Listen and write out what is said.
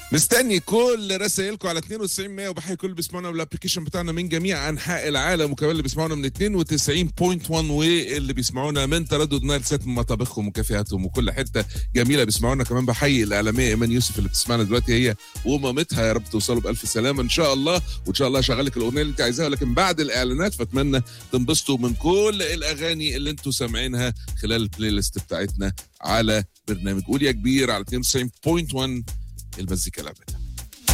مستني كل رسائلكم على 92 100 وبحيي كل اللي بيسمعونا بالابلكيشن بتاعنا من جميع انحاء العالم وكمان اللي بيسمعونا من 92.1 واللي بيسمعونا من تردد نايل سات من مطابخهم وكافيهاتهم وكل حته جميله بيسمعونا كمان بحيي الاعلاميه ايمان يوسف اللي بتسمعنا دلوقتي هي ومامتها يا رب توصلوا بالف سلامه ان شاء الله وان شاء الله اشغل لك الاغنيه اللي انت عايزاها لكن بعد الاعلانات فاتمنى تنبسطوا من كل الاغاني اللي انتم سامعينها خلال البلاي ليست بتاعتنا على برنامج قول يا كبير على 92.1 المزيكا لعبتها